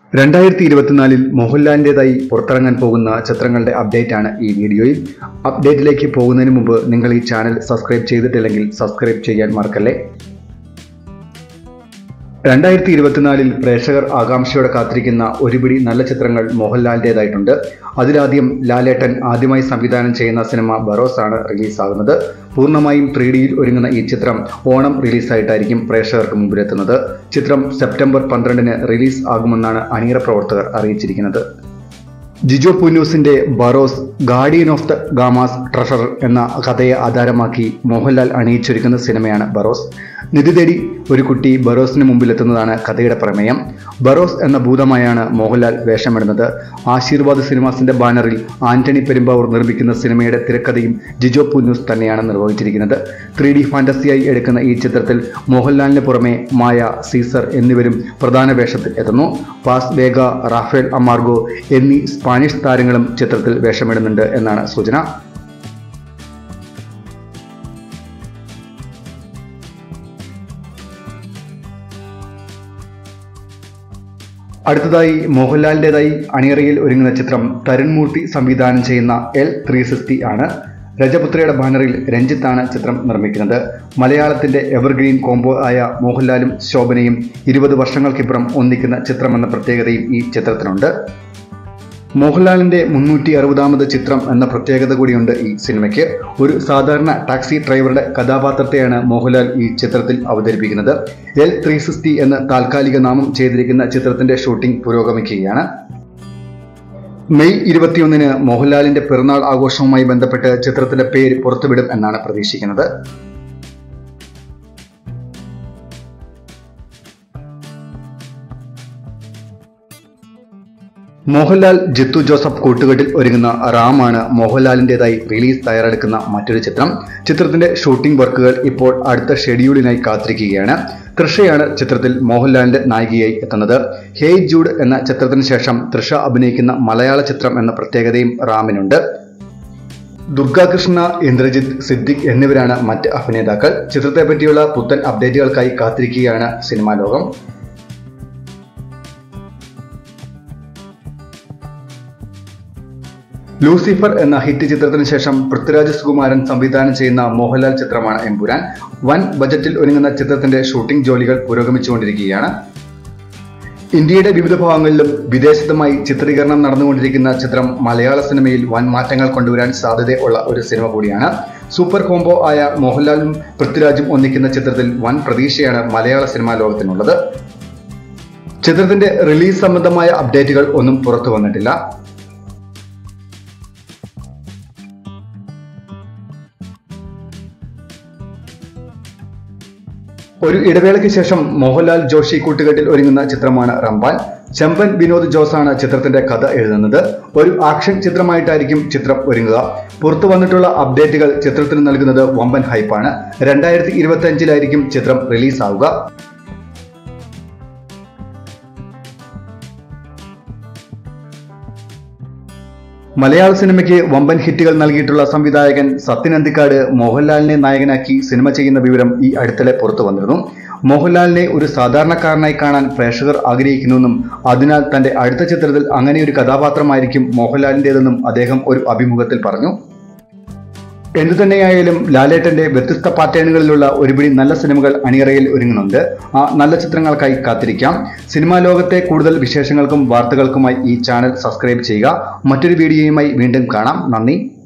രണ്ടായിരത്തി ഇരുപത്തിനാലിൽ മോഹൻലാലിൻ്റെതായി പുറത്തിറങ്ങാൻ പോകുന്ന ചിത്രങ്ങളുടെ അപ്ഡേറ്റ് ആണ് ഈ വീഡിയോയിൽ അപ്ഡേറ്റിലേക്ക് പോകുന്നതിന് മുമ്പ് നിങ്ങൾ ഈ ചാനൽ സബ്സ്ക്രൈബ് ചെയ്തിട്ടില്ലെങ്കിൽ സബ്സ്ക്രൈബ് ചെയ്യാൻ മറക്കല്ലേ രണ്ടായിരത്തി ഇരുപത്തിനാലിൽ പ്രേക്ഷകർ ആകാംക്ഷയോടെ കാത്തിരിക്കുന്ന ഒരുപിടി നല്ല ചിത്രങ്ങൾ മോഹൻലാലിൻ്റെതായിട്ടുണ്ട് അതിലാദ്യം ലാലേട്ടൻ ആദ്യമായി സംവിധാനം ചെയ്യുന്ന സിനിമ ബറോസ് ആണ് റിലീസാകുന്നത് പൂർണ്ണമായും ത്രീ ഡിയിൽ ഒരുങ്ങുന്ന ഈ ചിത്രം ഓണം റിലീസായിട്ടായിരിക്കും പ്രേക്ഷകർക്ക് മുമ്പിലെത്തുന്നത് ചിത്രം സെപ്റ്റംബർ പന്ത്രണ്ടിന് റിലീസ് ആകുമെന്നാണ് അണിയറ പ്രവർത്തകർ അറിയിച്ചിരിക്കുന്നത് ജിജോ പുന്നൂസിന്റെ Barroz guardian of the Gama's treasure എന്ന കഥയെ ആധാരമാക്കി മോഹൻലാൽ അണിയിച്ചൊരുക്കുന്ന സിനിമയാണ് ബറോസ് നിധി തേടി ഒരു കുട്ടി ബറോസിന് മുമ്പിലെത്തുന്നതാണ് കഥയുടെ പ്രമേയം ബറോസ് എന്ന ഭൂതമായാണ് മോഹൻലാൽ വേഷമിടുന്നത് ആശീർവാദ് സിനിമാസിന്റെ ബാനറിൽ ആന്റണി പെരുമ്പാവൂർ നിർമ്മിക്കുന്ന സിനിമയുടെ തിരക്കഥയും ജിജോ പുന്നൂസ് തന്നെയാണ് നിർവഹിച്ചിരിക്കുന്നത് ത്രീ ഡി ഫാന്റസിയായി എടുക്കുന്ന ഈ ചിത്രത്തിൽ മോഹൻലാലിന് പുറമെ മായ സീസർ എന്നിവരും പ്രധാന വേഷത്തിൽ എത്തുന്നു പാസ് വേഗ റാഫേൽ അമാർഗോ എന്നീ സ്പാനിഷ് താരങ്ങളും ചിത്രത്തിൽ വേഷമിടുന്നുണ്ട് എന്നാണ് സൂചന അടുത്തതായി മോഹൻലാലിൻ്റെതായി അണിയറയിൽ ഒരുങ്ങുന്ന ചിത്രം തരുൺമൂർത്തി സംവിധാനം ചെയ്യുന്ന എൽ ത്രീ സിക്സ്റ്റി ആണ് രജപുത്രയുടെ ബാനറിൽ രഞ്ജിത്താണ് ചിത്രം നിർമ്മിക്കുന്നത് മലയാളത്തിന്റെ എവർഗ്രീൻ കോംബോ ആയ മോഹൻലാലും ശോഭനയും ഇരുപത് വർഷങ്ങൾക്കിപ്പുറം ഒന്നിക്കുന്ന ചിത്രമെന്ന പ്രത്യേകതയും ഈ ചിത്രത്തിനുണ്ട് മോഹൻലാലിന്റെ മുന്നൂറ്റി അറുപതാമത് ചിത്രം എന്ന പ്രത്യേകത കൂടിയുണ്ട് ഈ സിനിമയ്ക്ക് ഒരു സാധാരണ ടാക്സി ഡ്രൈവറുടെ കഥാപാത്രത്തെയാണ് മോഹൻലാൽ ഈ ചിത്രത്തിൽ അവതരിപ്പിക്കുന്നത് എൽ ത്രീ സിക്സ്റ്റി എന്ന് താൽക്കാലിക നാമം ചെയ്തിരിക്കുന്ന ചിത്രത്തിന്റെ ഷൂട്ടിംഗ് പുരോഗമിക്കുകയാണ് മെയ് ഇരുപത്തിയൊന്നിന് മോഹൻലാലിന്റെ പിറന്നാൾ ആഘോഷവുമായി ബന്ധപ്പെട്ട് ചിത്രത്തിന്റെ പേര് പുറത്തുവിടും എന്നാണ് പ്രതീക്ഷിക്കുന്നത് മോഹൻലാൽ ജിത്തു ജോസഫ് കൂട്ടുകെട്ടിൽ ഒരുങ്ങുന്ന റാമാണ് മോഹൻലാലിൻ്റെതായി റിലീസ് തയ്യാറെടുക്കുന്ന മറ്റൊരു ചിത്രം ചിത്രത്തിന്റെ ഷൂട്ടിംഗ് വർക്കുകൾ ഇപ്പോൾ അടുത്ത ഷെഡ്യൂളിനായി കാത്തിരിക്കുകയാണ് തൃഷയാണ് ചിത്രത്തിൽ മോഹൻലാലിന്റെ നായികയായി എത്തുന്നത് ഹേയ് ജൂഡ് എന്ന ചിത്രത്തിന് ശേഷം തൃഷ അഭിനയിക്കുന്ന മലയാള ചിത്രം എന്ന പ്രത്യേകതയും റാമിനുണ്ട് ദുർഗാകൃഷ്ണ ഇന്ദ്രജിത്ത് സിദ്ദിഖ് എന്നിവരാണ് മറ്റ് അഭിനേതാക്കൾ ചിത്രത്തെ പറ്റിയുള്ള പുത്തൻ അപ്ഡേറ്റുകൾക്കായി കാത്തിരിക്കുകയാണ് സിനിമാ ലോകം ലൂസിഫർ എന്ന ഹിറ്റ് ചിത്രത്തിന് ശേഷം പൃഥ്വിരാജ് സുകുമാരൻ സംവിധാനം ചെയ്യുന്ന മോഹൻലാൽ ചിത്രമാണ് എമ്പുരാൻ വൻ ബജറ്റിൽ ഒരുങ്ങുന്ന ചിത്രത്തിന്റെ ഷൂട്ടിംഗ് ജോലികൾ പുരോഗമിച്ചുകൊണ്ടിരിക്കുകയാണ് ഇന്ത്യയുടെ വിവിധ ഭാഗങ്ങളിലും വിദേശത്തുമായി ചിത്രീകരണം നടന്നുകൊണ്ടിരിക്കുന്ന ചിത്രം മലയാള സിനിമയിൽ വൻ മാറ്റങ്ങൾ കൊണ്ടുവരാൻ സാധ്യതയുള്ള ഒരു സിനിമ കൂടിയാണ് സൂപ്പർ കോംബോ ആയ മോഹൻലാലും പൃഥ്വിരാജും ഒന്നിക്കുന്ന ചിത്രത്തിൽ വൻ പ്രതീക്ഷയാണ് മലയാള സിനിമാ ലോകത്തിനുള്ളത് ചിത്രത്തിന്റെ റിലീസ് സംബന്ധമായ അപ്ഡേറ്റുകൾ ഒന്നും പുറത്തു വന്നിട്ടില്ല ഒരു ഇടവേളയ്ക്ക് ശേഷം മോഹൻലാൽ ജോഷി കൂട്ടുകെട്ടിൽ ഒരുങ്ങുന്ന ചിത്രമാണ് റംബാൻ ചെമ്പൻ വിനോദ് ജോസാണ് ചിത്രത്തിന്റെ കഥ എഴുതുന്നത് ഒരു ആക്ഷൻ ചിത്രമായിട്ടായിരിക്കും ചിത്രം ഒരുങ്ങുക പുറത്തു വന്നിട്ടുള്ള അപ്ഡേറ്റുകൾ ചിത്രത്തിന് നൽകുന്നത് വമ്പൻ ഹൈപ്പാണ് രണ്ടായിരത്തി ഇരുപത്തി അഞ്ചിലായിരിക്കും ചിത്രം റിലീസാവുക മലയാള സിനിമയ്ക്ക് വമ്പൻ ഹിറ്റുകൾ നൽകിയിട്ടുള്ള സംവിധായകൻ സത്യൻ അന്തിക്കാട് മോഹൻലാലിനെ നായകനാക്കി സിനിമ ചെയ്യുന്ന വിവരം ഈ അടുത്തിടെ പുറത്തു വന്നിരുന്നു മോഹൻലാലിനെ ഒരു സാധാരണക്കാരനായി കാണാൻ പ്രേക്ഷകർ ആഗ്രഹിക്കുന്നുവെന്നും അതിനാൽ തന്റെ അടുത്ത ചിത്രത്തിൽ അങ്ങനെ ഒരു കഥാപാത്രമായിരിക്കും മോഹൻലാലിൻ്റെതെന്നും അദ്ദേഹം ഒരു അഭിമുഖത്തിൽ പറഞ്ഞു എന്തു തന്നെയായാലും ലാലേട്ടന്റെ വ്യത്യസ്ത പാറ്റേണുകളിലുള്ള ഒരുപിടി നല്ല സിനിമകൾ അണിയറയിൽ ഒരുങ്ങുന്നുണ്ട് ആ നല്ല ചിത്രങ്ങൾക്കായി കാത്തിരിക്കാം സിനിമാ ലോകത്തെ കൂടുതൽ വിശേഷങ്ങൾക്കും വാർത്തകൾക്കുമായി ഈ ചാനൽ സബ്സ്ക്രൈബ് ചെയ്യുക മറ്റൊരു വീഡിയോയുമായി വീണ്ടും കാണാം നന്ദി